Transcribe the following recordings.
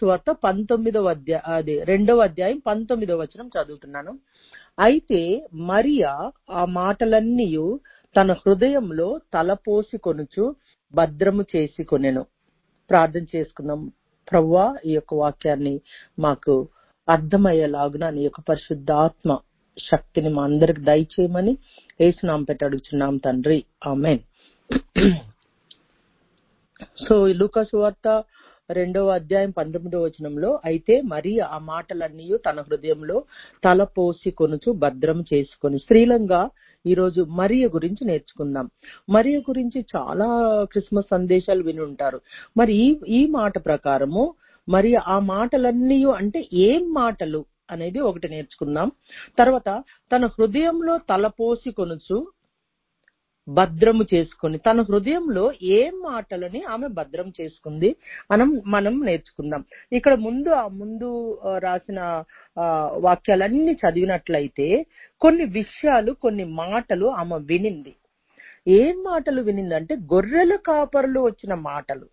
లూకాస్ వార్త పంతొమ్మిదవ అధ్యాయ అది రెండవ అధ్యాయం పంతొమ్మిదవ వచనం చదువుతున్నాను అయితే మరియా ఆ మాటలన్నీ తన హృదయంలో తలపోసి కొనుచు భద్రము చేసి కొనెను ప్రార్థన చేసుకుందాం ప్రవ్వా ఈ యొక్క వాక్యాన్ని మాకు అర్థమయ్యేలాగున నీ యొక్క పరిశుద్ధాత్మ శక్తిని మా అందరికి దయచేయమని ఏసునాం పెట్టి అడుగుచున్నాం తండ్రి ఆమెన్ సో ఈ లూకాసు వార్త రెండవ అధ్యాయం పంతొమ్మిదవ వచనంలో అయితే మరి ఆ మాటలన్నీ తన హృదయంలో తల పోసి కొనుచు భద్రం చేసుకొని స్త్రీలంగా ఈ రోజు మరియ గురించి నేర్చుకుందాం మరియ గురించి చాలా క్రిస్మస్ సందేశాలు విని ఉంటారు మరి ఈ ఈ మాట ప్రకారము మరి ఆ మాటలన్నీ అంటే ఏం మాటలు అనేది ఒకటి నేర్చుకుందాం తర్వాత తన హృదయంలో తలపోసి కొనుచు భద్రము చేసుకుని తన హృదయంలో ఏం మాటలని ఆమె భద్రం చేసుకుంది మనం మనం నేర్చుకుందాం ఇక్కడ ముందు ఆ ముందు ఆ, రాసిన ఆ, వాక్యాలన్నీ చదివినట్లయితే కొన్ని విషయాలు కొన్ని మాటలు ఆమె వినింది ఏం మాటలు వినిందంటే గొర్రెల కాపరులు వచ్చిన మాటలు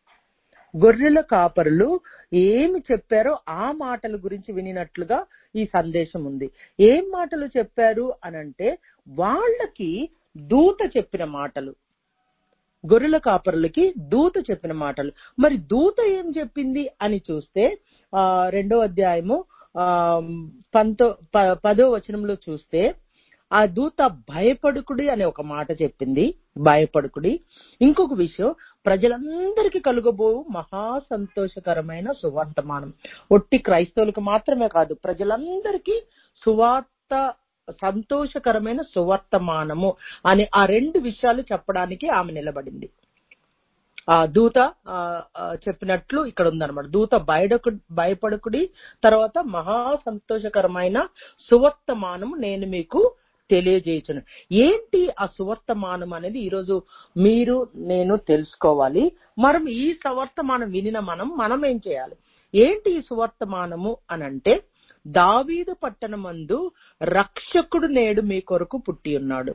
గొర్రెల కాపరులు ఏమి చెప్పారో ఆ మాటల గురించి వినినట్లుగా ఈ సందేశం ఉంది ఏం మాటలు చెప్పారు అనంటే వాళ్ళకి దూత చెప్పిన మాటలు గొర్రెల కాపరులకి దూత చెప్పిన మాటలు మరి దూత ఏం చెప్పింది అని చూస్తే ఆ రెండో అధ్యాయము ఆ పంతో ప- పదో వచనంలో చూస్తే ఆ దూత భయపడుకుడి అనే ఒక మాట చెప్పింది భయపడుకుడి ఇంకొక విషయం ప్రజలందరికీ కలుగబో మహా సంతోషకరమైన సువర్తమానం ఒట్టి క్రైస్తవులకు మాత్రమే కాదు ప్రజలందరికీ సువార్త సంతోషకరమైన సువర్తమానము అనే ఆ రెండు విషయాలు చెప్పడానికి ఆమె నిలబడింది ఆ దూత ఆ, ఆ, చెప్పినట్లు ఇక్కడ ఉందన్నమాట దూత బయడకు భయపడకుడి తర్వాత మహా సంతోషకరమైన సువర్తమానము నేను మీకు తెలియజేయచును ఏంటి ఆ సువర్తమానం అనేది ఈరోజు మీరు నేను తెలుసుకోవాలి మనం ఈ సువర్తమానం వినిన మనం మనం ఏం చేయాలి ఏంటి ఈ సువర్తమానము అని అంటే దావీదు పట్టణమందు రక్షకుడు నేడు మీ కొరకు పుట్టి ఉన్నాడు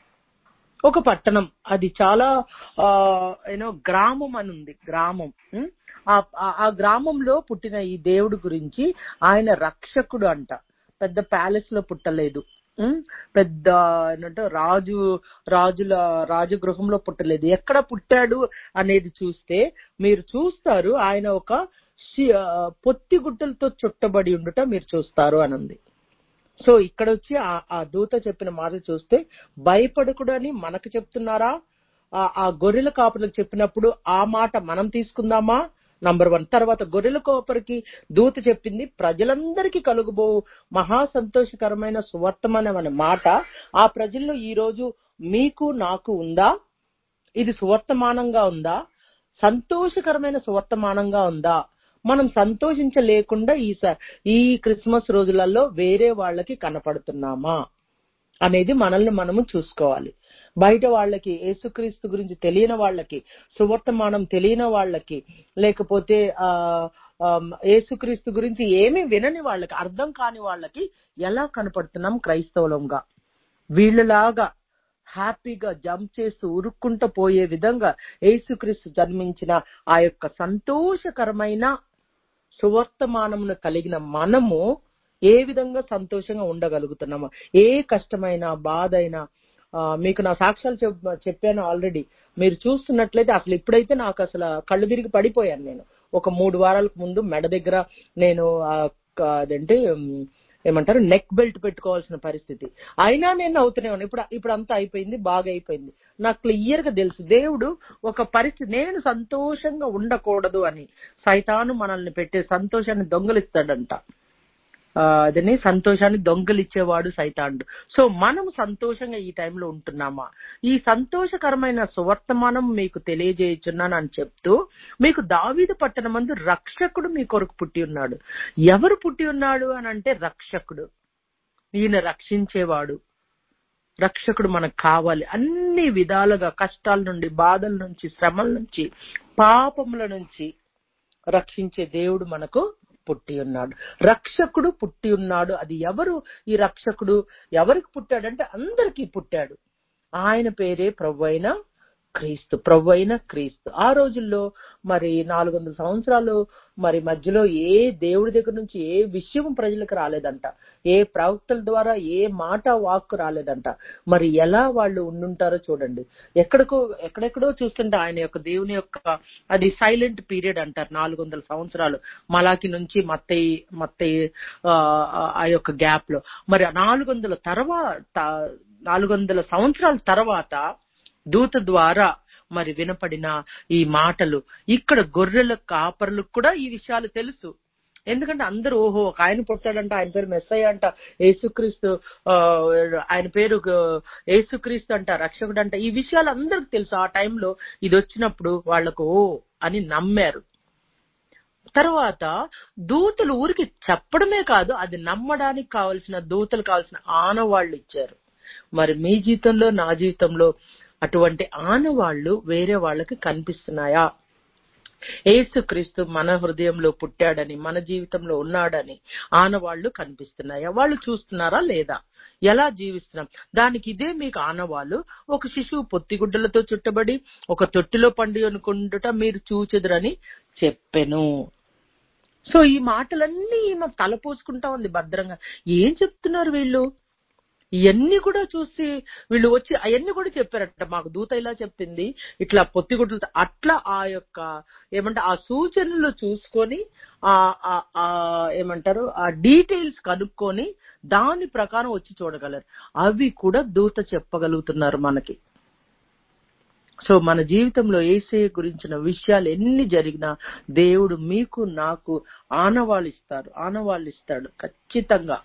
ఒక పట్టణం అది చాలా ఆ యూనో గ్రామం అని ఉంది గ్రామం ఉం? ఆ- ఆ- ఆ గ్రామంలో పుట్టిన ఈ దేవుడి గురించి ఆయన రక్షకుడు అంట పెద్ద ప్యాలెస్ లో పుట్టలేదు ఉం? పెద్ద ఏంటంటే రాజు రాజుల రాజగృహంలో పుట్టలేదు ఎక్కడ పుట్టాడు అనేది చూస్తే మీరు చూస్తారు ఆయన ఒక శి- ఆ, పొత్తి గుడ్డలతో చుట్టబడి ఉండుట మీరు చూస్తారు అని ఉంది సో ఇక్కడ వచ్చి ఆ ఆ దూత చెప్పిన మాట చూస్తే భయపడకుడు అని మనకు చెప్తున్నారా ఆ- ఆ గొర్రెల కాపులకు చెప్పినప్పుడు ఆ మాట మనం తీసుకుందామా నంబర్ వన్ తర్వాత గొర్రెల కాపరికి దూత చెప్పింది ప్రజలందరికీ కలుగుబో మహా సంతోషకరమైన సువర్తమానం అనే మాట ఆ ప్రజల్లో ఈ రోజు మీకు నాకు ఉందా ఇది సువర్తమానంగా ఉందా సంతోషకరమైన సువర్తమానంగా ఉందా మనం సంతోషించలేకుండా ఈ స- ఈ క్రిస్మస్ రోజులలో వేరే వాళ్ళకి కనపడుతున్నామా అనేది మనల్ని మనము చూసుకోవాలి బయట వాళ్ళకి యేసుక్రీస్తు గురించి తెలియని వాళ్ళకి సువర్తమానం తెలియని వాళ్ళకి లేకపోతే ఆ ఆ, యేసుక్రీస్తు గురించి ఏమీ వినని వాళ్ళకి అర్థం కాని వాళ్ళకి ఎలా కనపడుతున్నాం క్రైస్తవులంగా వీళ్ళలాగా హ్యాపీగా జంప్ చేస్తూ ఉరుక్కుంటూ పోయే విధంగా యేసుక్రీస్తు జన్మించిన ఆ యొక్క సంతోషకరమైన సువర్తమానమును కలిగిన మనము ఏ విధంగా సంతోషంగా ఉండగలుగుతున్నాము ఏ కష్టమైన బాధ అయినా ఆ, మీకు నా సాక్ష్యాలు చెప్- చెప్పాను ఆల్రెడీ మీరు చూస్తున్నట్లయితే అసలు ఇప్పుడైతే నాకు అసలు కళ్ళు తిరిగి పడిపోయాను నేను ఒక మూడు వారాలకు ముందు మెడ దగ్గర నేను ఆ, క- అదేంటి ఉమ్, ఏమంటారు నెక్ బెల్ట్ పెట్టుకోవాల్సిన పరిస్థితి అయినా నేను అవుతూనే ఉన్నాను ఇప్పుడు ఇప్పుడు అంతా అయిపోయింది బాగా అయిపోయింది నాకు క్లియర్ గా తెలుసు దేవుడు ఒక పరిస్థితి నేను సంతోషంగా ఉండకూడదు అని సైతాను మనల్ని పెట్టే సంతోషాన్ని దొంగలిస్తాడంట ఆ, అదని సంతోషాన్ని దొంగలిచ్చేవాడు సైతాండు సో మనం సంతోషంగా ఈ టైంలో ఉంటున్నామా ఈ సంతోషకరమైన సువర్తమానం మీకు తెలియజేయుచున్నాను అని చెప్తూ మీకు దావీదు పట్టణమందు రక్షకుడు మీ కొరకు పుట్టి ఉన్నాడు ఎవరు పుట్టి ఉన్నాడు అని అంటే రక్షకుడు ఈయన రక్షించేవాడు రక్షకుడు మనకు కావాలి అన్ని విధాలుగా కష్టాల నుండి బాధల నుంచి శ్రమల నుంచి పాపముల నుంచి రక్షించే దేవుడు మనకు పుట్టి ఉన్నాడు రక్షకుడు పుట్టి ఉన్నాడు అది ఎవరు ఈ రక్షకుడు ఎవరికి పుట్టాడంటే అందరికీ పుట్టాడు ఆయన పేరే ప్రభు అయిన క్రీస్తు ప్రభు అయిన క్రీస్తు ఆ రోజుల్లో మరి నాలుగు వందల సంవత్సరాలు మరి మధ్యలో ఏ దేవుడి దగ్గర నుంచి ఏ విషయం ప్రజలకు రాలేదంట ఏ ప్రవక్తల ద్వారా ఏ మాట వాక్కు రాలేదంట మరి ఎలా వాళ్ళు ఉండుంటారో చూడండి ఎక్కడికో ఎక్కడెక్కడో చూస్తుంటే ఆయన యొక్క దేవుని యొక్క అది సైలెంట్ పీరియడ్ అంటారు నాలుగు వందల సంవత్సరాలు మలాకి నుంచి మత్తయి మత్తయి ఆ, ఆ యొక్క గ్యాప్ లో మరి నాలుగు వందల తర్వాత నాలుగు వందల సంవత్సరాల తర్వాత దూత ద్వారా మరి వినపడిన ఈ మాటలు ఇక్కడ గొర్రెల కాపరులకు కూడా ఈ విషయాలు తెలుసు ఎందుకంటే అందరూ ఓహో ఒక ఆయన పుట్టాడంట ఆయన పేరు మెస్సయ్య అంట యేసుక్రీస్తు ఆ, ఆయన పేరు గ- యేసుక్రీస్తు అంట రక్షకుడు అంట ఈ విషయాలు అందరికి తెలుసు ఆ టైంలో ఇది వచ్చినప్పుడు వాళ్లకు ఓ అని నమ్మారు తర్వాత దూతలు ఊరికి చెప్పడమే కాదు అది నమ్మడానికి కావలసిన దూతలు కావాల్సిన ఆనవాళ్లు ఇచ్చారు మరి మీ జీవితంలో నా జీవితంలో అటువంటి ఆనవాళ్లు వేరే వాళ్ళకి కనిపిస్తున్నాయా ఏసుక్రీస్తు మన హృదయంలో పుట్టాడని మన జీవితంలో ఉన్నాడని ఆనవాళ్లు కనిపిస్తున్నాయా వాళ్ళు చూస్తున్నారా లేదా ఎలా జీవిస్తున్నాం దానికి ఇదే మీకు ఆనవాళ్ళు ఒక శిశువు పొత్తిగుడ్డలతో చుట్టబడి ఒక తొట్టిలో పండి అనుకుంటుట మీరు చూచెదురని చెప్పెను సో ఈ మాటలన్నీ ఈమె తలపోసుకుంటా ఉంది భద్రంగా ఏం చెప్తున్నారు వీళ్ళు ఇవన్నీ కూడా చూసి వీళ్ళు వచ్చి అవన్నీ కూడా చెప్పారట మాకు దూత ఇలా చెప్పింది ఇట్లా పొత్తిగుడ్డలతో అట్లా ఆ యొక్క ఏమంటే ఆ సూచనలు చూసుకొని ఆ ఆ- ఆ ఏమంటారు ఆ డీటెయిల్స్ కనుక్కొని దాని ప్రకారం వచ్చి చూడగలరు అవి కూడా దూత చెప్పగలుగుతున్నారు మనకి సో మన జీవితంలో ఏసే గురించిన విషయాలు ఎన్ని జరిగినా దేవుడు మీకు నాకు ఆనవాళ్ళు ఇస్తారు ఆనవాళ్ళు ఇస్తాడు ఖచ్చితంగా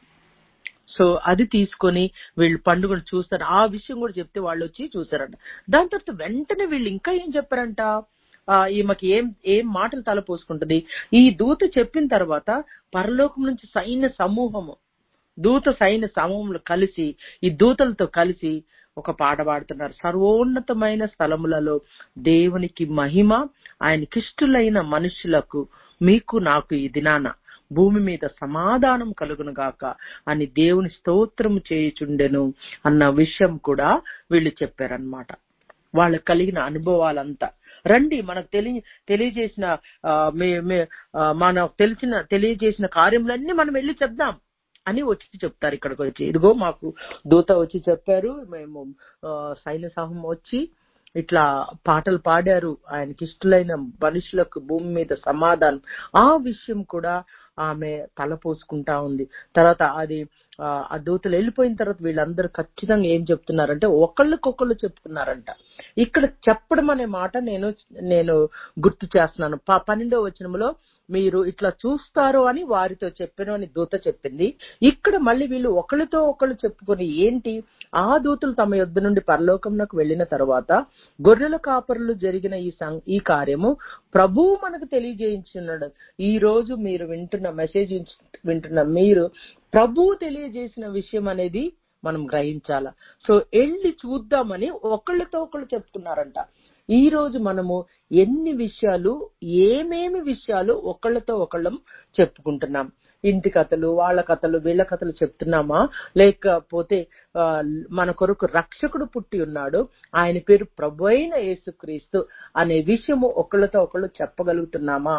సో అది తీసుకొని వీళ్ళు పండుగను చూస్తారు ఆ విషయం కూడా చెప్తే వాళ్ళు వచ్చి చూసారంట దాని తర్వాత వెంటనే వీళ్ళు ఇంకా ఏం చెప్పారంట ఆ, ఈమెకి ఏం ఏం మాటలు తలపోసుకుంటది ఈ దూత చెప్పిన తర్వాత పరలోకం నుంచి సైన్య సమూహము దూత సైన్య సమూహంలో కలిసి ఈ దూతలతో కలిసి ఒక పాట పాడుతున్నారు సర్వోన్నతమైన స్థలములలో దేవునికి మహిమ ఆయనకిష్టులైన మనుషులకు మీకు నాకు ఈ దినాన భూమి మీద సమాధానం కలుగును గాక అని దేవుని స్తోత్రము చేయుచుండెను అన్న విషయం కూడా వీళ్ళు చెప్పారనమాట వాళ్ళకి కలిగిన అనుభవాలంతా రండి మనకు తెలియ తెలియజేసిన ఆ, మే- మే- ఆ, మనకు తెలిసిన తెలియజేసిన కార్యములన్నీ మనం వెళ్ళి చెప్దాం అని వచ్చి చెప్తారు ఇక్కడికి వచ్చి ఇదిగో మాకు దూత వచ్చి చెప్పారు మేము ఆ, సైన్య సమూహం వచ్చి ఇట్లా పాటలు పాడారు ఆయనకి ఇష్టలైన మనుషులకు భూమి మీద సమాధానం ఆ విషయం కూడా ఆమె తలపోసుకుంటా ఉంది తర్వాత అది ఆ, ఆ దూతలు వెళ్ళిపోయిన తర్వాత వీళ్ళందరూ ఖచ్చితంగా ఏం చెప్తున్నారంటే ఒకళ్ళకొకళ్ళు చెప్తున్నారంట ఇక్కడ చెప్పడం అనే మాట నేను నేను గుర్తు చేస్తున్నాను ప- పన్నెండో వచనంలో మీరు ఇట్లా చూస్తారు అని వారితో చెప్పాను అని దూత చెప్పింది ఇక్కడ మళ్ళీ వీళ్ళు ఒకళ్ళతో ఒకళ్ళు చెప్పుకొని ఏంటి ఆ దూతలు తమ యొద్ద నుండి పరలోకంలోకి వెళ్ళిన తర్వాత గొర్రెల కాపరులు జరిగిన ఈ సం- ఈ కార్యము ప్రభువు మనకు తెలియజేయించున్నాడు ఈ రోజు మీరు వింటున్న మెసేజ్ వింటున్న మీరు ప్రభువు తెలియజేసిన విషయం అనేది మనం గ్రహించాల సో వెళ్ళి చూద్దామని ఒకళ్ళతో ఒకళ్ళు చెప్తున్నారంట ఈ రోజు మనము ఎన్ని విషయాలు ఏమేమి విషయాలు ఒకళ్ళతో ఒకళ్ళం చెప్పుకుంటున్నాం ఇంటి కథలు వాళ్ళ కథలు వీళ్ళ కథలు చెప్తున్నామా లేకపోతే ఆ, మన కొరకు రక్షకుడు పుట్టి ఉన్నాడు ఆయన పేరు ప్రభు అయిన యేసుక్రీస్తు అనే విషయము ఒకళ్ళతో ఒకళ్ళు చెప్పగలుగుతున్నామా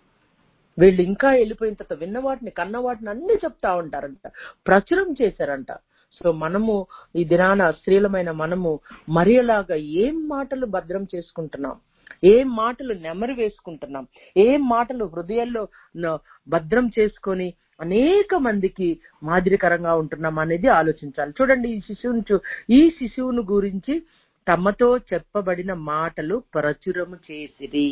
వీళ్ళు ఇంకా వెళ్ళిపోయిన తర్వాత విన్న వాటిని కన్న వాటిని అన్ని చెప్తా ఉంటారంట ప్రచురం చేశారంట సో మనము ఈ దినాన స్త్రీలమైన మనము మరియలాగా ఏం మాటలు భద్రం చేసుకుంటున్నాం ఏం మాటలు నెమరు వేసుకుంటున్నాం ఏం మాటలు హృదయాల్లో న- భద్రం చేసుకొని అనేక మందికి మాదిరికరంగా ఉంటున్నాం అనేది ఆలోచించాలి చూడండి ఈ శిశువును చూ ఈ శిశువును గురించి తమతో చెప్పబడిన మాటలు ప్రచురము చేసిరి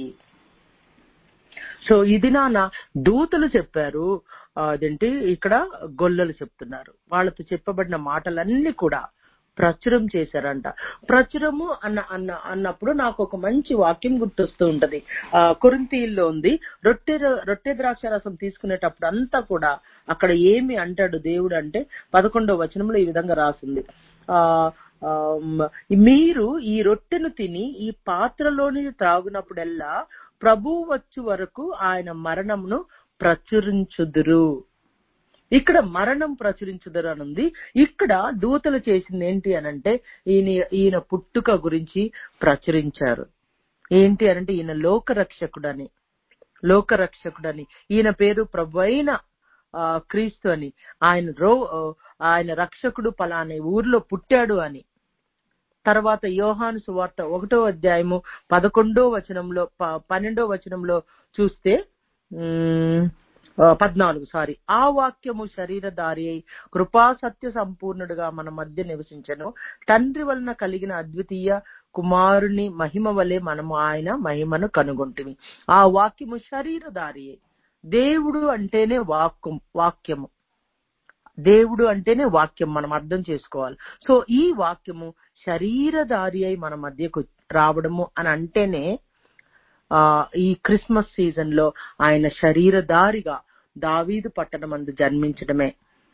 సో ఇది నాన్న దూతలు చెప్పారు ఆ, అదేంటి ఇక్కడ గొల్లలు చెప్తున్నారు వాళ్ళతో చెప్పబడిన మాటలన్నీ కూడా ప్రచురం చేశారంట ప్రచురము అన్న అన్న అన్నప్పుడు నాకు ఒక మంచి వాక్యం గుర్తొస్తూ ఉంటది ఆ కొరింతీల్లో ఉంది రొట్టె రొట్టె ద్రాక్ష రసం తీసుకునేటప్పుడు అంతా కూడా అక్కడ ఏమి అంటాడు దేవుడు అంటే పదకొండవ వచనంలో ఈ విధంగా రాసింది ఆ ఆ, మ్, మీరు ఈ రొట్టెను తిని ఈ పాత్రలోని త్రాగునప్పుడల్లా ప్రభు వచ్చు వరకు ఆయన మరణమును ప్రచురించుదురు ఇక్కడ మరణం ప్రచురించుదరు అని ఉంది ఇక్కడ దూతలు చేసింది ఏంటి అనంటే ఈయన ఈయన పుట్టుక గురించి ప్రచురించారు ఏంటి అనంటే ఈయన లోకరక్షకుడని లోకరక్షకుడని ఈయన పేరు ప్రభువైన ఆ, క్రీస్తు అని ఆయన రో ఆయన రక్షకుడు పలాని ఊర్లో పుట్టాడు అని తర్వాత యోహాను సువార్త ఒకటో అధ్యాయము పదకొండో వచనంలో ప- పన్నెండో వచనంలో చూస్తే ఉమ్, ఆ, పద్నాలుగు సారీ ఆ వాక్యము శరీరధారి అయి కృపా సత్య సంపూర్ణుడుగా మన మధ్య నివసించను తండ్రి వలన కలిగిన అద్వితీయ కుమారుని మహిమ వలె మనము ఆయన మహిమను కనుగొంటిమి ఆ వాక్యము శరీరధారి అయి దేవుడు అంటేనే వాక్యం వాక్యము దేవుడు అంటేనే వాక్యం మనం అర్థం చేసుకోవాలి సో ఈ వాక్యము శరీరధారి అయి మన మధ్యకు రావడము అని అంటేనే ఆ ఈ క్రిస్మస్ సీజన్ లో ఆయన శరీరధారిగా దావీదు పట్టణమందు జన్మించడమే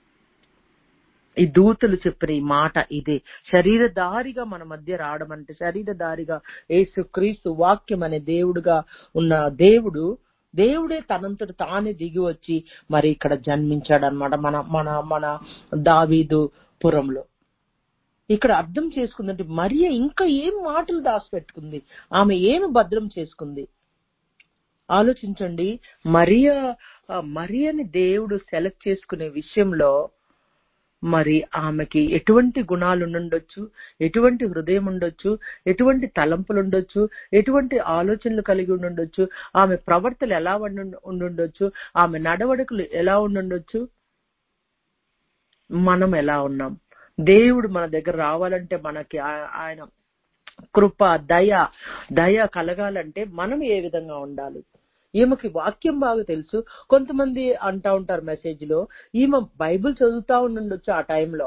ఈ దూతలు చెప్పిన ఈ మాట ఇదే శరీరధారిగా మన మధ్య రావడం అంటే శరీరధారిగా యేసు క్రీస్తు వాక్యం అనే దేవుడుగా ఉన్న దేవుడు దేవుడే తనంతట తానే దిగి వచ్చి మరి ఇక్కడ జన్మించాడు అనమాట మన మన మన దావీదు పురంలో ఇక్కడ అర్థం చేసుకుందంటే మరియ ఇంకా ఏం మాటలు దాచిపెట్టుకుంది ఆమె ఏమి భద్రం చేసుకుంది ఆలోచించండి మరియ ఆ, మరియని దేవుడు సెలెక్ట్ చేసుకునే విషయంలో మరి ఆమెకి ఎటువంటి గుణాలు ఉండుండొచ్చు ఎటువంటి హృదయం ఉండొచ్చు ఎటువంటి తలంపులు ఉండొచ్చు ఎటువంటి ఆలోచనలు కలిగి ఉండుండొచ్చు ఆమె ప్రవర్తనలు ఎలా ఉండు- ఉండుండొచ్చు ఆమె నడవడికలు ఎలా ఉండుండొచ్చు మనం ఎలా ఉన్నాం దేవుడు మన దగ్గర రావాలంటే మనకి ఆ- ఆయన కృప దయ దయ కలగాలంటే మనం ఏ విధంగా ఉండాలి ఈమెకి వాక్యం బాగా తెలుసు కొంతమంది అంటా ఉంటారు మెసేజ్ లో ఈమె బైబిల్ చదువుతా ఉండుండొచ్చు ఆ టైంలో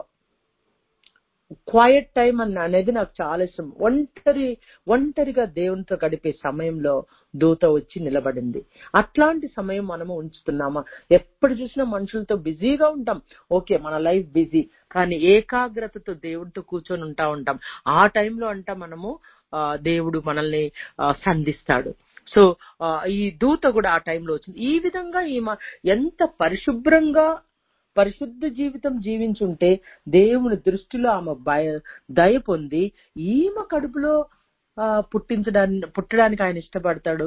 క్వైట్ టైం అన్న అనేది నాకు చాలా ఇష్టం ఒంటరి ఒంటరిగా దేవునితో గడిపే సమయంలో దూత వచ్చి నిలబడింది అట్లాంటి సమయం మనము ఉంచుతున్నామా ఎప్పుడు చూసినా మనుషులతో బిజీగా ఉంటాం ఓకే మన లైఫ్ బిజీ కానీ ఏకాగ్రతతో దేవుడితో కూర్చొని ఉంటా ఉంటాం ఆ టైంలో అంట మనము ఆ, దేవుడు మనల్ని ఆ, సంధిస్తాడు సో ఆ, ఈ దూత కూడా ఆ టైంలో వచ్చింది ఈ విధంగా ఈమె ఎంత పరిశుభ్రంగా పరిశుద్ధ జీవితం జీవించుంటే దేవుని దృష్టిలో ఆమె భయ దయ పొంది ఈమె కడుపులో ఆ, పుట్టించడాన్ని పుట్టడానికి ఆయన ఇష్టపడతాడు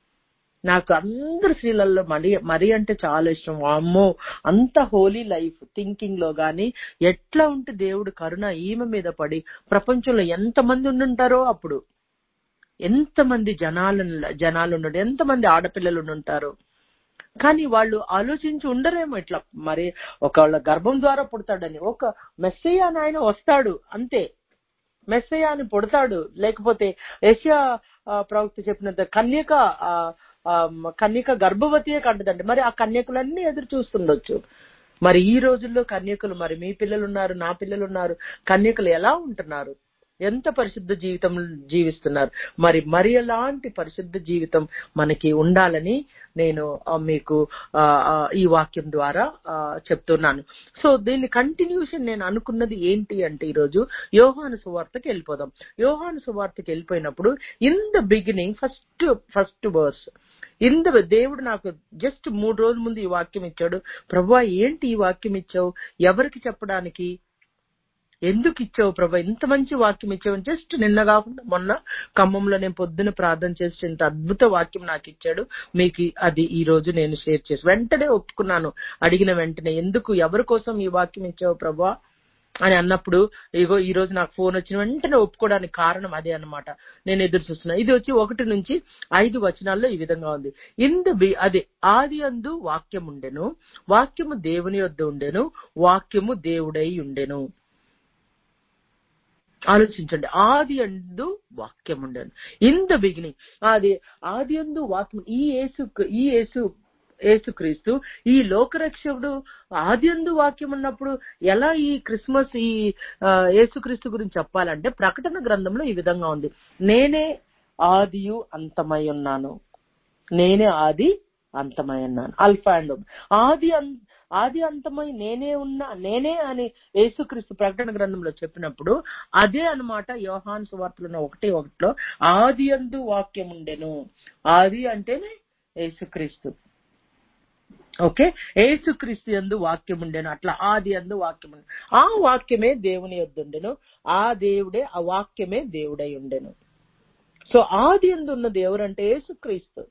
నాకు అందరి స్త్రీలలో మరి మరి అంటే చాలా ఇష్టం అమ్మో అంత హోలీ లైఫ్ థింకింగ్ లో గాని ఎట్లా ఉంటే దేవుడు కరుణ ఈమె మీద పడి ప్రపంచంలో ఎంత మంది ఉండుంటారో అప్పుడు ఎంతమంది జనాలు జనాలు ఉండడు ఎంతమంది ఆడపిల్లలు ఉండుంటారు కానీ వాళ్ళు ఆలోచించి ఉండరేమో ఇట్లా మరి ఒకళ్ళ గర్భం ద్వారా పుడతాడని ఒక మెస్సయ్య అని ఆయన వస్తాడు అంతే మెస్సయ్య అని పుడతాడు లేకపోతే ఏషియా ఆ, ప్రవక్త చెప్పినంత కన్యక ఆ, ఆ, కన్యక గర్భవతియే కంటదండి మరి ఆ కన్యకులన్నీ ఎదురు చూస్తుండొచ్చు మరి ఈ రోజుల్లో కన్యకులు మరి మీ పిల్లలు ఉన్నారు నా పిల్లలు ఉన్నారు కన్యకులు ఎలా ఉంటున్నారు ఎంత పరిశుద్ధ జీవితం జీవిస్తున్నారు మరి మరి ఎలాంటి పరిశుద్ధ జీవితం మనకి ఉండాలని నేను ఆ, మీకు ఆ, ఆ, ఈ వాక్యం ద్వారా ఆ, చెప్తున్నాను సో దీని కంటిన్యూషన్ నేను అనుకున్నది ఏంటి అంటే ఈరోజు యోహాను సువార్తకి వెళ్ళిపోదాం యోహాను సువార్తకి వెళ్ళిపోయినప్పుడు in the beginning first first verse in the దేవుడు నాకు జస్ట్ మూడు రోజుల ముందు ఈ వాక్యం ఇచ్చాడు ప్రభా ఏంటి ఈ వాక్యం ఇచ్చావు ఎవరికి చెప్పడానికి ఎందుకు ఇచ్చావు ప్రభా ఇంత మంచి వాక్యం ఇచ్చావు జస్ట్ నిన్న కాకుండా మొన్న ఖమ్మంలో నేను పొద్దున ప్రార్థన చేసి ఇంత అద్భుత వాక్యం నాకు ఇచ్చాడు మీకు అది ఈ రోజు నేను షేర్ చేసి వెంటనే ఒప్పుకున్నాను అడిగిన వెంటనే ఎందుకు ఎవరి కోసం ఈ వాక్యం ఇచ్చావు ప్రభా అని అన్నప్పుడు ఇగో ఈ రోజు నాకు ఫోన్ వచ్చిన వెంటనే ఒప్పుకోవడానికి కారణం అదే అన్నమాట నేను ఎదురు చూస్తున్నా ఇది వచ్చి ఒకటి నుంచి ఐదు వచనాల్లో ఈ విధంగా ఉంది ఇందు బి అదే ఆది అందు వాక్యం ఉండెను వాక్యము దేవుని యొద్ద ఉండెను వాక్యము దేవుడై ఉండెను ఆలోచించండి ఆది అందు వాక్యం ఉండను ఇన్ ద బిగినింగ్ అది ఆది అందు వాక్యం ఈ యేసు ఈ యేసు యేసుక్రీస్తు ఈ లోకరక్షకుడు ఆది అందు వాక్యం ఉన్నప్పుడు ఎలా ఈ క్రిస్మస్ ఈ ఆ, యేసుక్రీస్తు గురించి చెప్పాలంటే ప్రకటన గ్రంథంలో ఈ విధంగా ఉంది నేనే ఆదియు అంతమై ఉన్నాను నేనే ఆది అంతమై ఉన్నాను అల్ఫా అండ్ ఒమేగా. ఆది అం- ఆది అంతమై నేనే ఉన్నా నేనే అని యేసుక్రీస్తు ప్రకటన గ్రంథంలో చెప్పినప్పుడు అదే అన్నమాట యోహాన్ సువార్తలో ఉన్న ఒకటి ఒకటిలో ఆది అందు వాక్యం ఉండెను ఆది అంటేనే యేసుక్రీస్తు ఓకే ఏసుక్రీస్తు యందు వాక్యం ఉండెను అట్లా ఆది అందు వాక్యం ఉండెను ఆ వాక్యమే దేవుని యొద్ద ఉండెను ఆ దేవుడే ఆ వాక్యమే దేవుడై ఉండెను సో ఆది అందు ఉన్న దేవుడు అంటే యేసుక్రీస్తు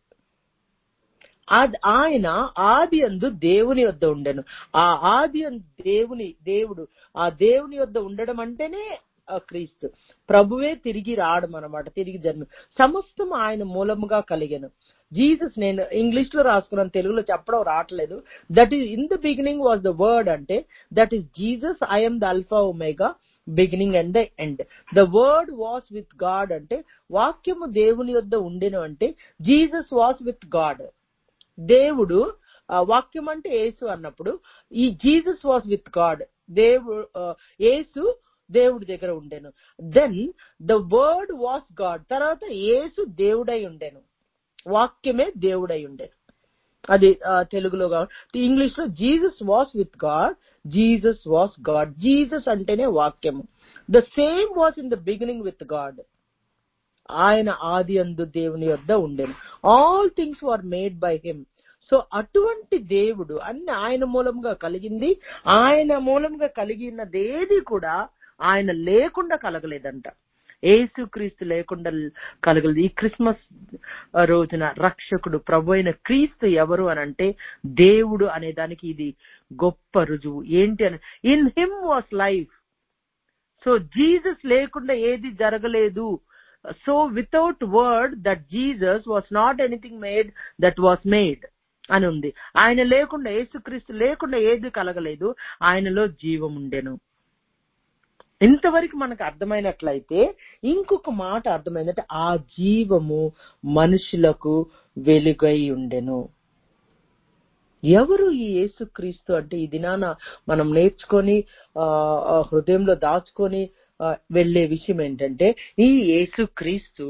ఆద్- ఆయన ఆది అందు దేవుని వద్ద ఉండెను ఆ ఆది అందు దేవుని దేవుడు ఆ దేవుని వద్ద ఉండడం అంటేనే ఆ క్రీస్తు ప్రభువే తిరిగి రావడం అన్నమాట తిరిగి జన్మ సమస్తం ఆయన మూలముగా కలిగెను జీసస్ నేను ఇంగ్లీష్ లో రాసుకున్నాను తెలుగులో చెప్పడం రావట్లేదు that is in the beginning was the word అంటే that is Jesus I am the alpha omega beginning and the end the word was with God అంటే వాక్యము దేవుని యొద్ద ఉండెను అంటే జీసస్ వాస్ విత్ గాడ్ దేవుడు ఆ, వాక్యం అంటే యేసు అన్నప్పుడు ఈ జీసస్ వాస్ విత్ గాడ్ దేవుడు యేసు దేవుడి దగ్గర ఉండెను then the word was God తర్వాత యేసు దేవుడై ఉండెను వాక్యమే దేవుడై ఉండెను అది ఆ, తెలుగులో కాబట్టి ఇంగ్లీష్ లో Jesus was with God Jesus was God Jesus అంటేనే వాక్యము the same was in the beginning with God ఆయన ఆది అందు దేవుని యొద్ద ఉండెను all things were made by him so అటువంటి దేవుడు అన్ని ఆయన మూలంగా కలిగింది ఆయన మూలంగా కలిగినదేది కూడా ఆయన లేకుండా కలగలేదంట ఏసుక్రీస్తు లేకుండా కలగలేదు ఈ క్రిస్మస్ రోజున రక్షకుడు ప్రభు అయిన క్రీస్తు ఎవరు అని అంటే దేవుడు అనే దానికి ఇది గొప్ప రుజువు ఏంటి అని in him was life so Jesus లేకుండా ఏది జరగలేదు so without word that Jesus was not anything made that was made అని ఉంది ఆయన లేకుండా యేసుక్రీస్తు లేకుండా ఏది కలగలేదు ఆయనలో జీవం ఉండెను ఇంతవరకు మనకు అర్థమైనట్లయితే ఇంకొక మాట అర్థమైందంటే ఆ జీవము మనుషులకు వెలుగై ఉండెను ఎవరు ఈ యేసుక్రీస్తు అంటే ఈ దినాన మనం నేర్చుకొని ఆ, ఆ హృదయంలో దాచుకొని ఆ, వెళ్ళే విషయం ఏంటంటే ఈ యేసుక్రీస్తు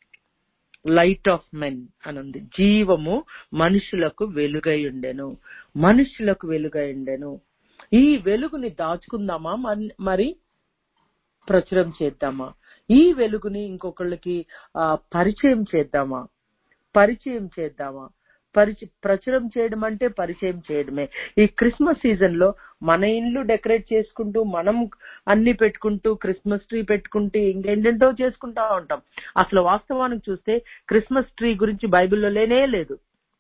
లైట్ ఆఫ్ మెన్ అని ఉంది జీవము మనుషులకు వెలుగై ఉండెను మనుషులకు వెలుగై ఉండెను ఈ వెలుగుని దాచుకుందామా మన్- మరి ప్రచురం చేద్దామా ఈ వెలుగుని ఇంకొకళ్ళకి ఆ, పరిచయం చేద్దామా పరిచయం చేద్దామా పరిచ ప్రచురం చేయడం అంటే పరిచయం చేయడమే ఈ క్రిస్మస్ సీజన్ లో మన ఇల్లు డెకరేట్ చేసుకుంటూ మనం అన్ని పెట్టుకుంటూ క్రిస్మస్ ట్రీ పెట్టుకుంటూ ఇంకేంటో చేసుకుంటా ఉంటాం అసలు వాస్తవానికి చూస్తే క్రిస్మస్ ట్రీ గురించి బైబిల్లో లేనే లేదు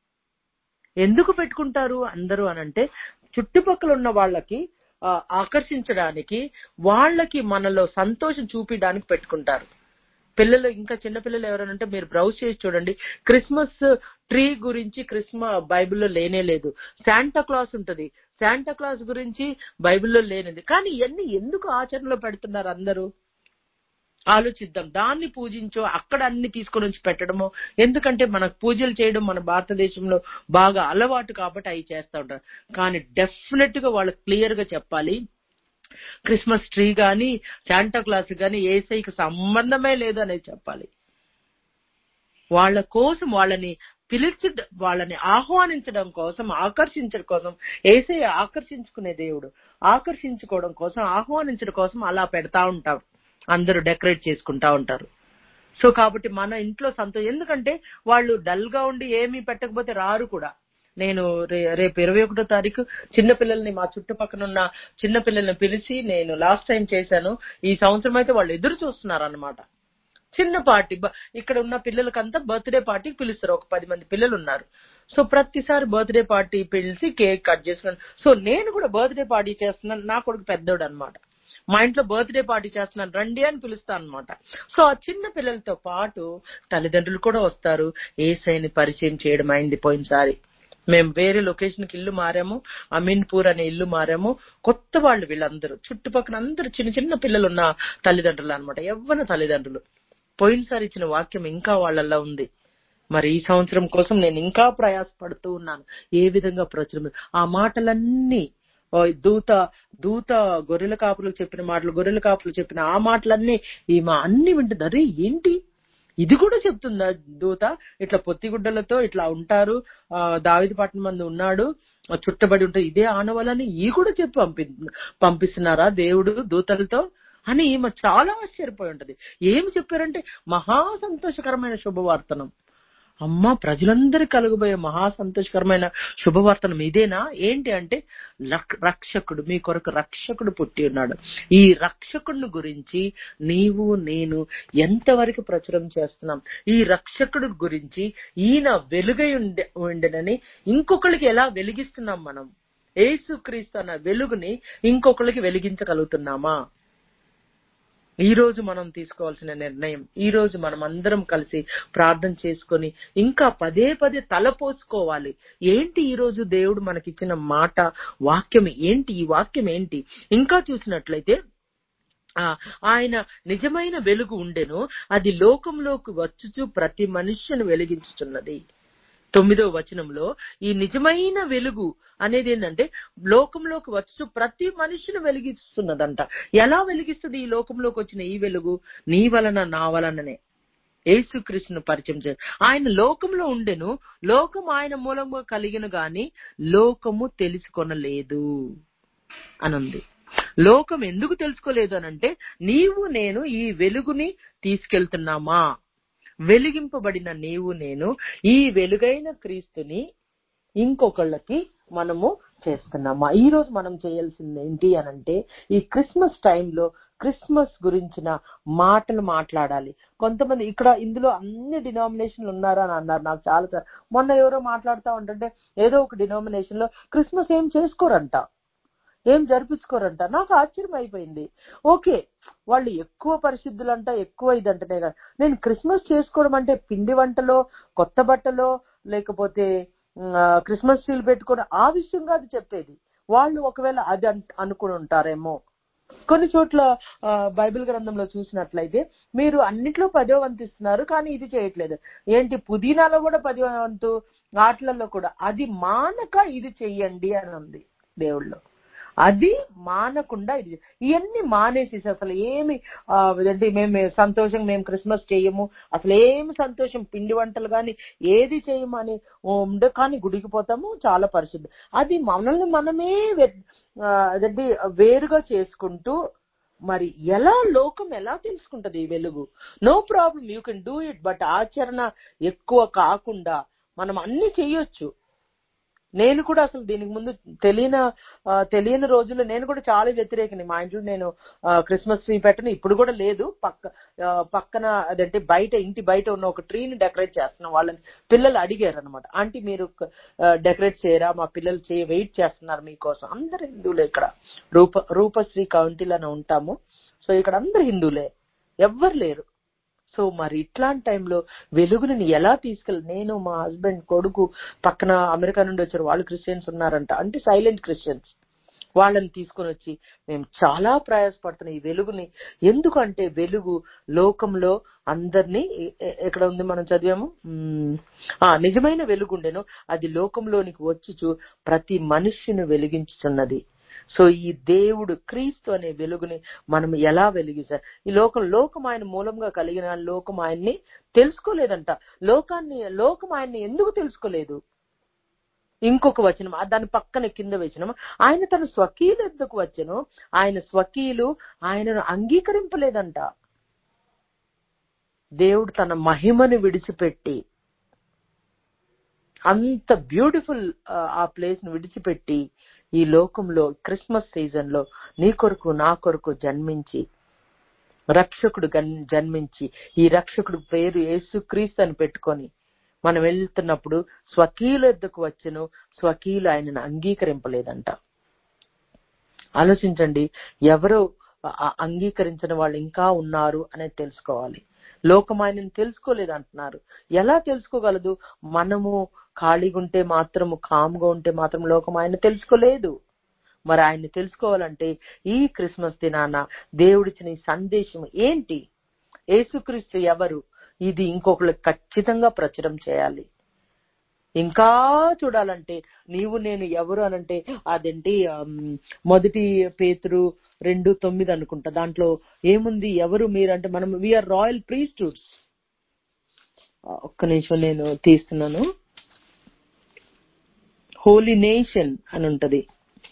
ఎందుకు పెట్టుకుంటారు అందరూ అనంటే చుట్టుపక్కల ఉన్న వాళ్ళకి ఆ, ఆకర్షించడానికి వాళ్ళకి మనలో సంతోషం చూపించడానికి పెట్టుకుంటారు పిల్లలు ఇంకా చిన్న పిల్లలు ఎవరైనా ఉంటే మీరు బ్రౌజ్ చేసి చూడండి క్రిస్మస్ ట్రీ గురించి క్రిస్మస్ బైబిల్లో లేనే లేదు శాంటా క్లాస్ ఉంటది శాంటా క్లాస్ గురించి బైబిల్లో లేనిది కానీ ఇవన్నీ ఎందుకు ఆచరణలో పెడుతున్నారు అందరూ ఆలోచిద్దాం దాన్ని పూజించో అక్కడ అన్ని తీసుకొని వచ్చి పెట్టడము ఎందుకంటే మనకు పూజలు చేయడం మన భారతదేశంలో బాగా అలవాటు కాబట్టి అవి చేస్తూ ఉంటారు కానీ డెఫినెట్ గా వాళ్ళకి క్లియర్ గా చెప్పాలి క్రిస్మస్ ట్రీ గాని శాంటా క్లాస్ గాని ఏసైకి సంబంధమే లేదు అనేది చెప్పాలి వాళ్ళ కోసం వాళ్ళని పిలిచి వాళ్ళని ఆహ్వానించడం కోసం ఆకర్షించడం కోసం ఏసై ఆకర్షించుకునే దేవుడు ఆకర్షించుకోవడం కోసం ఆహ్వానించడం కోసం అలా పెడతా ఉంటారు అందరూ డెకరేట్ చేసుకుంటా ఉంటారు సో కాబట్టి మన ఇంట్లో సంతోషం ఎందుకంటే వాళ్ళు డల్ గా ఉండి ఏమీ పెట్టకపోతే రారు కూడా నేను రే- రేపు ఇరవై ఒకటో తారీఖు చిన్న పిల్లల్ని మా చుట్టుపక్కల ఉన్న చిన్న పిల్లల్ని పిలిచి నేను లాస్ట్ టైం చేశాను ఈ సంవత్సరం అయితే వాళ్ళు ఎదురు చూస్తున్నారు అన్నమాట చిన్న పార్టీ బ- ఇక్కడ ఉన్న పిల్లలకంతా బర్త్డే పార్టీకి పిలుస్తారు ఒక పది మంది పిల్లలు ఉన్నారు సో ప్రతిసారి బర్త్డే పార్టీ పిలిచి కేక్ కట్ చేసుకున్నాను సో నేను కూడా బర్త్డే పార్టీ చేస్తున్నాను నా కొడుకు పెద్దోడు అనమాట మా ఇంట్లో బర్త్డే పార్టీ చేస్తున్నాను రండి అని పిలుస్తాను అనమాట సో ఆ చిన్న పిల్లలతో పాటు తల్లిదండ్రులు కూడా వస్తారు ఏసైని పరిచయం చేయడం అయింది పోయినసారి మేము వేరే లొకేషన్ కి ఇల్లు మారాము అమీన్పూర్ అనే ఇల్లు మారాము కొత్త వాళ్ళు వీళ్ళందరూ చుట్టుపక్కల అందరూ చిన్న చిన్న పిల్లలు ఉన్న తల్లిదండ్రులు అనమాట యవ్వన తల్లిదండ్రులు పోయినసారి ఇచ్చిన వాక్యం ఇంకా వాళ్ళల్లో ఉంది మరి ఈ సంవత్సరం కోసం నేను ఇంకా ప్రయాసపడుతూ ఉన్నాను ఏ విధంగా ప్రచురం ఆ మాటలన్నీ ఓ దూత దూత గొర్రెల కాపులకు చెప్పిన మాటలు గొర్రెల కాపులు చెప్పిన ఆ మాటలన్నీ ఈ మా అన్ని వింటుంది అరే ఏంటి ఇది కూడా చెప్తుందా దూత ఇట్లా పొత్తిగుడ్డలతో ఇట్లా ఉంటారు ఆ దావిది పట్టణం మంది ఉన్నాడు ఆ చుట్టబడి ఉంటుంది ఇదే ఆనవాలని ఈ కూడా చెప్పి పంపి పంపిస్తున్నారా దేవుడు దూతలతో అని ఈమె చాలా ఆశ్చర్యపోయి ఉంటది ఏమి చెప్పారంటే మహా సంతోషకరమైన శుభవార్తనం అమ్మ ప్రజలందరికీ కలుగబోయే మహా సంతోషకరమైన శుభవార్తనం ఇదేనా ఏంటి అంటే లక్- రక్షకుడు మీ కొరకు రక్షకుడు పుట్టి ఉన్నాడు ఈ రక్షకుడిని గురించి నీవు నేను ఎంతవరకు ప్రచురం చేస్తున్నాం ఈ రక్షకుడి గురించి ఈయన వెలుగై ఉండే ఉండనని ఇంకొకరికి ఎలా వెలిగిస్తున్నాం మనం ఏసుక్రీస్తు అన్న వెలుగుని ఇంకొకరికి వెలిగించగలుగుతున్నామా ఈ రోజు మనం తీసుకోవాల్సిన నిర్ణయం ఈ రోజు మనం అందరం కలిసి ప్రార్థన చేసుకొని ఇంకా పదే పదే తలపోసుకోవాలి ఏంటి ఈ రోజు దేవుడు మనకిచ్చిన మాట వాక్యం ఏంటి ఈ వాక్యం ఏంటి ఇంకా చూసినట్లయితే ఆ, ఆయన నిజమైన వెలుగు ఉండెను అది లోకంలోకి వచ్చుచు ప్రతి మనుష్యను వెలిగించుచున్నది తొమ్మిదో వచనంలో ఈ నిజమైన వెలుగు అనేది ఏంటంటే లోకంలోకి వచ్చు ప్రతి మనిషిని వెలిగిస్తున్నదంట ఎలా వెలిగిస్తుంది ఈ లోకంలోకి వచ్చిన ఈ వెలుగు నీ వలన నా వలననే యేసుక్రీస్తును పరిచయం చే ఆయన లోకంలో ఉండెను లోకం ఆయన మూలంగా కలిగిన గాని లోకము తెలుసుకొనలేదు అనుంది లోకం ఎందుకు తెలుసుకోలేదు అనంటే నీవు నేను ఈ వెలుగుని తీసుకెళ్తున్నామా వెలిగింపబడిన నీవు నేను ఈ వెలుగైన క్రీస్తుని ఇంకొకళ్ళకి మనము చేస్తున్నామా ఈ రోజు మనం చేయాల్సింది ఏంటి అనంటే ఈ క్రిస్మస్ టైంలో క్రిస్మస్ గురించిన మాటలు మాట్లాడాలి కొంతమంది ఇక్కడ ఇందులో అన్ని డినామినేషన్లు ఉన్నారా అని అన్నారు నాకు చాలా సార్లు. మొన్న ఎవరో మాట్లాడుతా ఉంటుంటే ఏదో ఒక డినామినేషన్ లో క్రిస్మస్ ఏం చేసుకోరంట ఏం జరిపించుకోరంట నాకు ఆశ్చర్యం అయిపోయింది ఓకే వాళ్ళు ఎక్కువ పరిశుద్ధులంట ఎక్కువ ఇదంటనే కదా నేను క్రిస్మస్ చేసుకోవడం అంటే పిండి వంటలో కొత్త బట్టలో లేకపోతే ఉమ్, ఆ, క్రిస్మస్ ట్రీలు పెట్టుకోవడం ఆ విషయం కాదు చెప్పేది వాళ్ళు ఒకవేళ అది అన్- అనుకుని ఉంటారేమో కొన్ని చోట్ల ఆ, బైబిల్ గ్రంథంలో చూసినట్లయితే మీరు అన్నిట్లో పదో వంతు ఇస్తున్నారు కానీ ఇది చేయట్లేదు ఏంటి పుదీనాలో కూడా పదో వంతు ఆటలలో కూడా అది మానక ఇది చెయ్యండి అని ఉంది దేవుళ్ళు అది మానకుండా ఇది ఇవన్నీ మానేసేసి అసలు ఏమి ఆ, అంటే మేము సంతోషం మేము క్రిస్మస్ చేయము అసలు ఏమి సంతోషం పిండి వంటలు కానీ ఏది చేయము అని ఉండే కానీ గుడికి పోతాము చాలా పరిశుద్ధి అది మనల్ని మనమే వె- ఆ, అదేంటి వేరుగా చేసుకుంటూ మరి ఎలా లోకం ఎలా తెలుసుకుంటది ఈ వెలుగు no problem you can do it but ఆచరణ ఎక్కువ కాకుండా మనం అన్ని చెయ్యొచ్చు నేను కూడా అసలు దీనికి ముందు తెలియని ఆ, తెలియని రోజుల్లో నేను కూడా చాలా వ్యతిరేకని మా ఇంట్లో నేను ఆ, క్రిస్మస్ ట్రీ పెట్టను ఇప్పుడు కూడా లేదు పక్క ఆ, పక్కన అదంటే బయట ఇంటి బయట ఉన్న ఒక ట్రీని డెకరేట్ చేస్తున్నాం వాళ్ళని పిల్లలు అడిగారు అనమాట ఆంటీ మీరు డెకరేట్ చేయరా మా పిల్లలు చేయ వెయిట్ చేస్తున్నారు మీకోసం అందరు హిందువులే ఇక్కడ రూప రూపశ్రీ కౌంటీలోనే ఉంటాము సో ఇక్కడ అందరు హిందువులే ఎవ్వరు లేరు సో మరి ఇట్లాంటి టైంలో వెలుగుని నీ ఎలా తీసుకెళ్ళి నేను మా హస్బెండ్ కొడుకు పక్కన అమెరికా నుండి వచ్చారు వాళ్ళు క్రిస్టియన్స్ ఉన్నారంట అంటే సైలెంట్ క్రిస్టియన్స్ వాళ్ళని తీసుకొని వచ్చి మేము చాలా ప్రయాసపడుతున్నాం ఈ వెలుగుని ఎందుకంటే వెలుగు లోకంలో అందరినీ ఎ- ఎ- ఎక్కడ ఉంది మనం చదివాము మ్మ్. ఆ నిజమైన వెలుగుండెను అది లోకంలోనికి వచ్చుచు ప్రతి మనుష్యుని వెలిగించుచున్నది సో ఈ దేవుడు క్రీస్తు అనే వెలుగుని మనం ఎలా వెలిగిస్తారు ఈ లోకం లోకం ఆయన మూలంగా కలిగిన లోకం ఆయన్ని తెలుసుకోలేదంట లోకాన్ని లోకం ఆయన్ని ఎందుకు తెలుసుకోలేదు ఇంకొక వచనం ఆ దాని పక్కన కింద వచనం ఆయన తన స్వకీయులు ఎందుకు వచ్చను ఆయన స్వకీయులు ఆయనను అంగీకరింపలేదంట దేవుడు తన మహిమను విడిచిపెట్టి అంత బ్యూటిఫుల్ ఆ ప్లేస్ ను విడిచిపెట్టి ఈ లోకంలో క్రిస్మస్ సీజన్ లో నీ కొరకు నా కొరకు జన్మించి రక్షకుడు గన్- జన్మించి ఈ రక్షకుడు పేరు యేసుక్రీస్తు అని పెట్టుకొని మనం వెళ్తున్నప్పుడు స్వకీయుల ఎద్దకు వచ్చను స్వకీయులు ఆయనను అంగీకరింపలేదంట ఆలోచించండి ఎవరు ఆ- అంగీకరించిన వాళ్ళు ఇంకా ఉన్నారు అనేది తెలుసుకోవాలి లోకం ఆయనను తెలుసుకోలేదు అంటున్నారు ఎలా తెలుసుకోగలదు మనము ఖాళీగా ఉంటే మాత్రము కామ్గా ఉంటే మాత్రం లోకం ఆయన తెలుసుకోలేదు మరి ఆయన్ని తెలుసుకోవాలంటే ఈ క్రిస్మస్ దినాన దేవుడిచ్చిన ఈ సందేశం ఏంటి యేసుక్రీస్తు ఎవరు ఇది ఇంకొకరికి ఖచ్చితంగా ప్రచురం చేయాలి ఇంకా చూడాలంటే నీవు నేను ఎవరు అనంటే అదేంటి ఆమ్, మొదటి పేతురు రెండు తొమ్మిది అనుకుంటా దాంట్లో ఏముంది ఎవరు మీరంటే మనం వీఆర్ రాయల్ ప్రీస్టూడ్స్ ఒక్క నిమిషం నేను తీస్తున్నాను హోలీ నేషన్ అని ఉంటది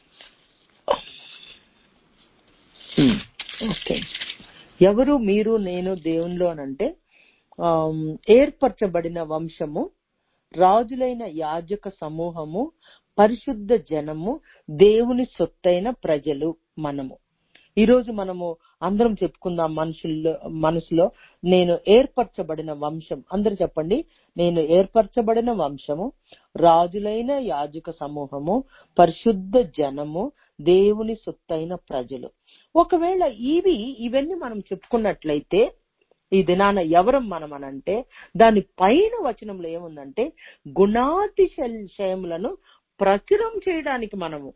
ఉమ్, ఓకే ఎవరు మీరు నేను దేవునిలో అని అంటే ఆమ్, ఏర్పరచబడిన వంశము రాజులైన యాజక సమూహము పరిశుద్ధ జనము దేవుని సొత్తైన ప్రజలు మనము ఈ రోజు మనము అందరం చెప్పుకుందాం మనుషుల్లో మనసులో నేను ఏర్పరచబడిన వంశం అందరు చెప్పండి నేను ఏర్పరచబడిన వంశము రాజులైన యాజక సమూహము పరిశుద్ధ జనము దేవుని సొత్తైన ప్రజలు ఒకవేళ ఇవి ఇవన్నీ మనం చెప్పుకున్నట్లయితే ఈ దినాన ఎవరం మనం అనంటే దాని పైన వచనంలో ఏముందంటే గుణాతిశయములను ప్రచురం చేయడానికి మనము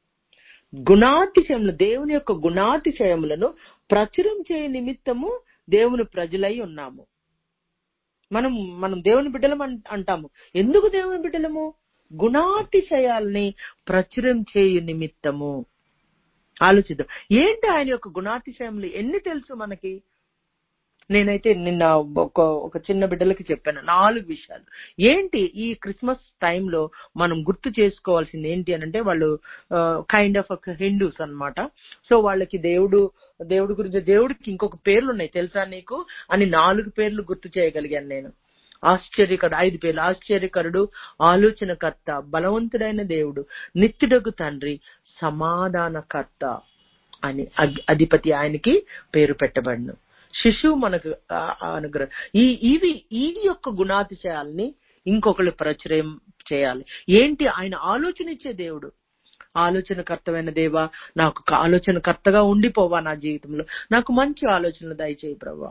గుణాతిశయములు దేవుని యొక్క గుణాతిశయములను ప్రచురం చేయ నిమిత్తము దేవుని ప్రజలై ఉన్నాము మనం మనం దేవుని బిడ్డలం అన్- అంటాము ఎందుకు దేవుని బిడ్డలము గుణాతిశయాల్ని ప్రచురం చేయు నిమిత్తము ఆలోచిద్దాం ఏంటి ఆయన యొక్క గుణాతిశయములు ఎన్ని తెలుసు మనకి నేనైతే నిన్న ఒక ఒక చిన్న బిడ్డలకి చెప్పాను నాలుగు విషయాలు ఏంటి ఈ క్రిస్మస్ టైంలో మనం గుర్తు చేసుకోవాల్సింది ఏంటి అని అంటే వాళ్ళు కైండ్ ఆఫ్ హిందూస్ అన్నమాట సో వాళ్ళకి దేవుడు దేవుడి గురించి దేవుడికి ఇంకొక పేర్లు ఉన్నాయి తెలుసా నీకు అని నాలుగు పేర్లు గుర్తు చేయగలిగాను నేను ఆశ్చర్యకరుడు ఐదు పేర్లు ఆశ్చర్యకరుడు ఆలోచనకర్త బలవంతుడైన దేవుడు నిత్యుడగు తండ్రి సమాధానకర్త అని అగ్- అధిపతి ఆయనకి పేరు పెట్టబడిను శిశువు మనకు ఆ, ఆ అనుగ్రహం ఈ ఇవి ఈ యొక్క గుణాతిశయాల్ని ఇంకొకళ్ళు ప్రచురం చేయాలి ఏంటి ఆయన ఆలోచన ఇచ్చే దేవుడు ఆలోచనకర్తమైన దేవా నాకు ఒక ఆలోచనకర్తగా ఉండిపోవా నా జీవితంలో నాకు మంచి ఆలోచనలు దయచేయి ప్రభా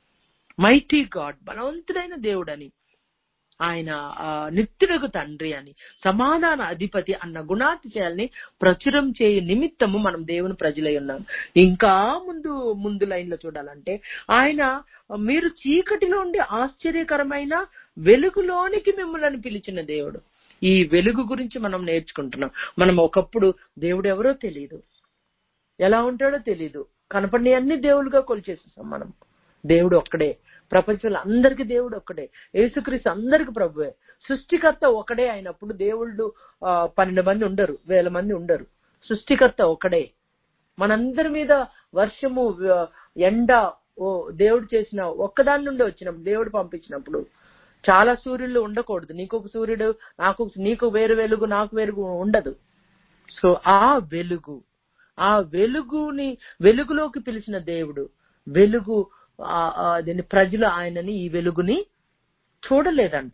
మైటీ గాడ్ బలవంతుడైన దేవుడని ఆయన ఆ, నిత్యుడకు తండ్రి అని సమాధాన అధిపతి అన్న గుణాతిశయాల్ని ప్రచురం చేయు నిమిత్తము మనం దేవుని ప్రజలై ఉన్నాం ఇంకా ముందు ముందు లైన్ లో చూడాలంటే ఆయన మీరు చీకటిలో ఉండి ఆశ్చర్యకరమైన వెలుగులోనికి మిమ్మల్ని పిలిచిన దేవుడు ఈ వెలుగు గురించి మనం నేర్చుకుంటున్నాం మనం ఒకప్పుడు దేవుడు ఎవరో తెలియదు ఎలా ఉంటాడో తెలియదు కనపడిన అన్ని దేవుళ్ళుగా కొలిచేసేసాం మనం దేవుడు ఒక్కడే ప్రపంచంలో అందరికి దేవుడు ఒక్కడే యేసుక్రీస్తు అందరికి ప్రభువే సృష్టికర్త ఒకడే అయినప్పుడు దేవుళ్ళు ఆ, పన్నెండు మంది ఉండరు వేల మంది ఉండరు సృష్టికర్త ఒకడే మనందరి మీద వర్షము వ- ఎండ ఓ దేవుడు చేసిన ఒక్కదాని నుండి వచ్చినప్పుడు దేవుడు పంపించినప్పుడు చాలా సూర్యులు ఉండకూడదు నీకు ఒక సూర్యుడు నాకు ఒక- నీకు వేరు వెలుగు నాకు వెలుగు ఉండదు సో ఆ వెలుగు ఆ వెలుగుని వెలుగులోకి పిలిచిన దేవుడు వెలుగు ఆ- ఆ దీన్ని ప్రజలు ఆయనని ఈ వెలుగుని చూడలేదంట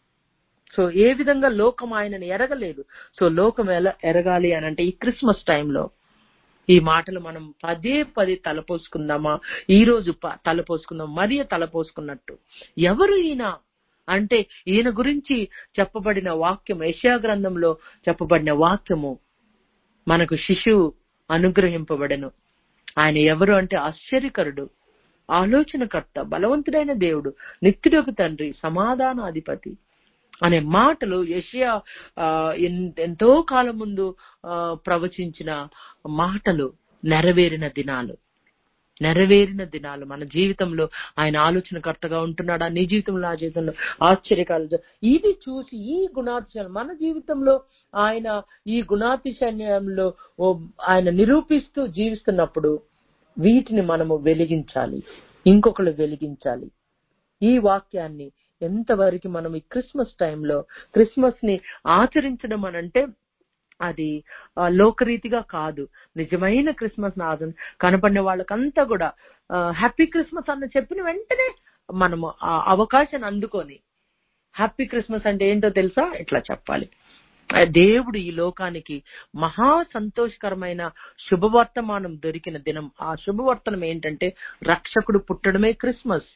సో ఏ విధంగా లోకం ఆయనని ఎరగలేదు సో లోకం ఎలా ఎరగాలి అని అంటే ఈ క్రిస్మస్ టైంలో ఈ మాటలు మనం పదే పదే తలపోసుకుందామా ఈ రోజు ప- తలపోసుకుందాం మరియ తలపోసుకున్నట్టు ఎవరు ఈయన అంటే ఈయన గురించి చెప్పబడిన వాక్యం యెషయా గ్రంథంలో చెప్పబడిన వాక్యము మనకు శిశువు అనుగ్రహింపబడను ఆయన ఎవరు అంటే ఆశ్చర్యకరుడు ఆలోచనకర్త బలవంతుడైన దేవుడు నిత్యుడొక తండ్రి సమాధాన అధిపతి అనే మాటలు యెషయా ఆ, ఎన్- ఎంతో కాలం ముందు ఆ, ప్రవచించిన మాటలు నెరవేరిన దినాలు నెరవేరిన దినాలు మన జీవితంలో ఆయన ఆలోచనకర్తగా ఉంటున్నాడా నీ జీవితంలో ఆ జీవితంలో ఆశ్చర్యకాలు ఇది చూసి ఈ గుణాతిశయాలు మన జీవితంలో ఆయన ఈ గుణాతిశయంలో ఓ ఆయన నిరూపిస్తూ జీవిస్తున్నప్పుడు వీటిని మనము వెలిగించాలి ఇంకొకరు వెలిగించాలి ఈ వాక్యాన్ని ఎంతవరకు మనం ఈ క్రిస్మస్ టైంలో క్రిస్మస్ ని ఆచరించడం అనంటే అది ఆ, లోకరీతిగా కాదు నిజమైన క్రిస్మస్ నాదం కనపడిన వాళ్ళకంతా కూడా హ్యాపీ క్రిస్మస్ అన్న చెప్పిన వెంటనే మనము ఆ అవకాశాన్ని అందుకొని హ్యాపీ క్రిస్మస్ అంటే ఏంటో తెలుసా ఇట్లా చెప్పాలి ఆ దేవుడు ఈ లోకానికి మహా సంతోషకరమైన శుభవర్తమానం దొరికిన దినం ఆ శుభవర్తనం ఏంటంటే రక్షకుడు పుట్టడమే క్రిస్మస్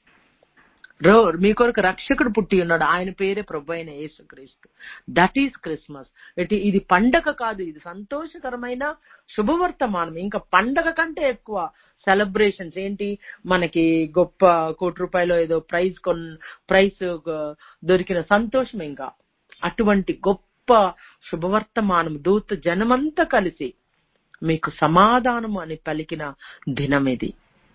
రో మీ కొరకు రక్షకుడు పుట్టి ఉన్నాడు ఆయన పేరే ప్రభు అయిన యేసుక్రీస్తు దట్ ఈస్ క్రిస్మస్ ఇటు ఇది పండగ కాదు ఇది సంతోషకరమైన శుభవర్తమానం ఇంకా పండగ కంటే ఎక్కువ సెలబ్రేషన్స్ ఏంటి మనకి గొప్ప కోటి రూపాయలు ఏదో ప్రైజ్ కొన్ ప్రైజ్ దొరికిన సంతోషం ఇంకా అటువంటి గొప్ప శుభవర్తమానం దూత జనమంతా కలిసి మీకు సమాధానము అని పలికిన దినం ఇది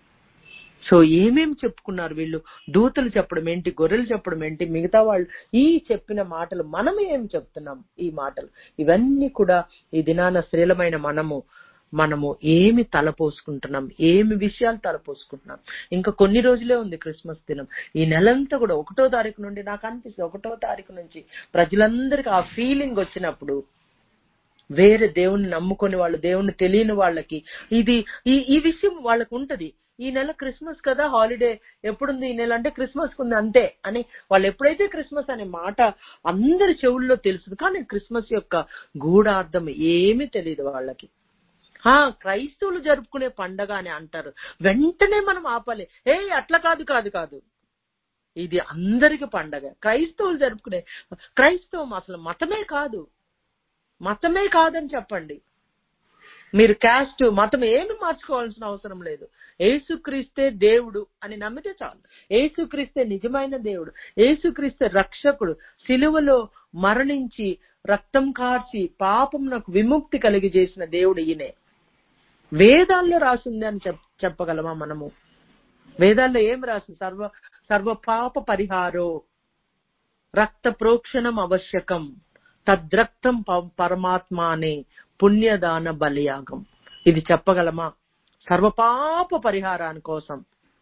సో ఏమేం చెప్పుకున్నారు వీళ్ళు దూతలు చెప్పడం ఏంటి గొర్రెలు చెప్పడం ఏంటి మిగతా వాళ్ళు ఈ చెప్పిన మాటలు మనం ఏం చెప్తున్నాం ఈ మాటలు ఇవన్నీ కూడా ఈ దినాన స్త్రీలమైన మనము మనము ఏమి తలపోసుకుంటున్నాం ఏమి విషయాలు తలపోసుకుంటున్నాం ఇంకా కొన్ని రోజులే ఉంది క్రిస్మస్ దినం ఈ నెలంతా కూడా ఒకటో తారీఖు నుండి నాకు అనిపిస్తుంది ఒకటో తారీఖు నుంచి ప్రజలందరికీ ఆ ఫీలింగ్ వచ్చినప్పుడు వేరే దేవుణ్ణి నమ్ముకొని వాళ్ళు దేవుణ్ణి తెలియని వాళ్ళకి ఇది ఈ ఈ విషయం వాళ్ళకు ఉంటది ఈ నెల క్రిస్మస్ కదా హాలిడే ఎప్పుడుంది ఈ నెల అంటే క్రిస్మస్ ఉంది అంతే అని వాళ్ళు ఎప్పుడైతే క్రిస్మస్ అనే మాట అందరి చెవుల్లో తెలుసు కానీ క్రిస్మస్ యొక్క గూఢార్థం ఏమీ తెలియదు వాళ్ళకి ఆ క్రైస్తవులు జరుపుకునే పండగ అని అంటారు వెంటనే మనం ఆపాలి ఏ అట్లా కాదు కాదు కాదు ఇది అందరికి పండగ క్రైస్తవులు జరుపుకునే క్రైస్తవం అసలు మతమే కాదు మతమే కాదని చెప్పండి మీరు క్యాస్ట్ మతం ఏమి మార్చుకోవాల్సిన అవసరం లేదు ఏసుక్రీస్తే దేవుడు అని నమ్మితే చాలు ఏసుక్రీస్తే నిజమైన దేవుడు ఏసుక్రీస్తే రక్షకుడు సిలువలో మరణించి రక్తం కార్చి పాపమునకు విముక్తి కలిగి చేసిన దేవుడు ఈయనే వేదాల్లో రాసింది అని చెప్ చెప్పగలమా మనము వేదాల్లో ఏం రాసింది సర్వ సర్వ పాప పరిహారో రక్త ప్రోక్షణం ఆవశ్యకం తద్రక్తం ప- పరమాత్మానే పుణ్యదాన బలియాగం ఇది చెప్పగలమా సర్వపాప పరిహారాని కోసం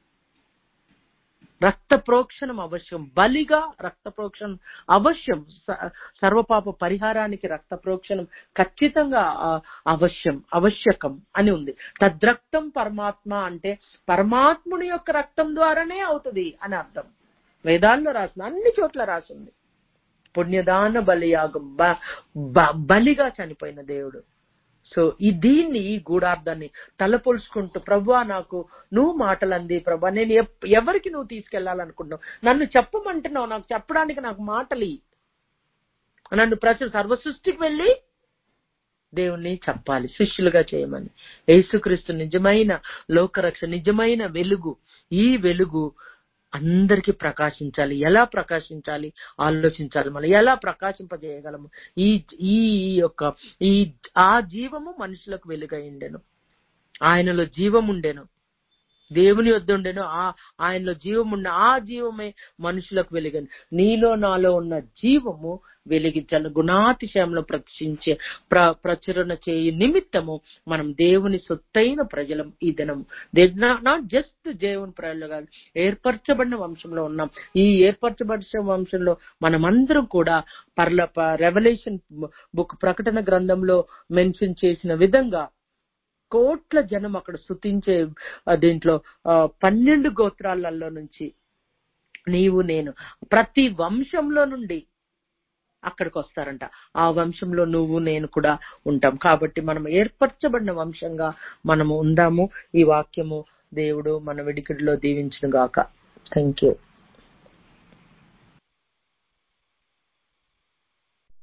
రక్త ప్రోక్షణం అవశ్యం బలిగా రక్త ప్రోక్షణం అవశ్యం స- సర్వపాప పరిహారానికి రక్త ప్రోక్షణం ఖచ్చితంగా ఆ, అవశ్యం అవశ్యకం అని ఉంది తద్రక్తం పరమాత్మ అంటే పరమాత్ముని యొక్క రక్తం ద్వారానే అవుతుంది అని అర్థం వేదాల్లో రాసింది అన్ని చోట్ల రాసింది పుణ్యదాన బలియాగం బ- బ- బలిగా చనిపోయిన దేవుడు సో ఈ దీన్ని ఈ గూఢార్థాన్ని తలపొలుచుకుంటూ ప్రభా నాకు నువ్వు మాటలు అంది ప్రభా నేను ఎప్- ఎవరికి నువ్వు తీసుకెళ్లాలనుకుంటున్నావు నన్ను చెప్పమంటున్నావు నాకు చెప్పడానికి నాకు మాటలు ఇయ్యి. నన్ను ప్రజలు సర్వ సృష్టికి వెళ్ళి దేవుణ్ణి చెప్పాలి శిష్యులుగా చేయమని యేసుక్రీస్తు నిజమైన లోకరక్ష నిజమైన వెలుగు ఈ వెలుగు అందరికి ప్రకాశించాలి ఎలా ప్రకాశించాలి ఆలోచించాలి మనం ఎలా ప్రకాశింపజేయగలము ఈ ఈ ఈ యొక్క ఈ ఆ జీవము మనుషులకు వెలుగైండెను ఆయనలో జీవం ఉండెను దేవుని వద్ద ఉండెను ఆ ఆయనలో జీవం ఉన్న ఆ జీవమే మనుషులకు వెలిగను నీలో నాలో ఉన్న జీవము వెలిగించాలి గుణాతిశయంలో ప్రదర్శించే ప్ర ప్రచురణ చేయ నిమిత్తము మనం దేవుని సొత్తైన ప్రజలం ఈ దినం నాట్ జస్ట్ దేవుని ప్రజలు కాదు ఏర్పరచబడిన వంశంలో ఉన్నాం ఈ ఏర్పరచబడిన వంశంలో మనమందరం కూడా పర్ల రెవల్యూషన్ బుక్ ప్రకటన గ్రంథంలో మెన్షన్ చేసిన విధంగా కోట్ల జనం అక్కడ స్థుతించే ఆ, దీంట్లో ఆ, పన్నెండు గోత్రాలలో నుంచి నీవు నేను ప్రతి వంశంలో నుండి అక్కడికి వస్తారంట ఆ వంశంలో నువ్వు నేను కూడా ఉంటాం కాబట్టి మనం ఏర్పరచబడిన వంశంగా మనము ఉందాము ఈ వాక్యము దేవుడు మన వెడికిడిలో దీవించును గాక థ్యాంక్ యూ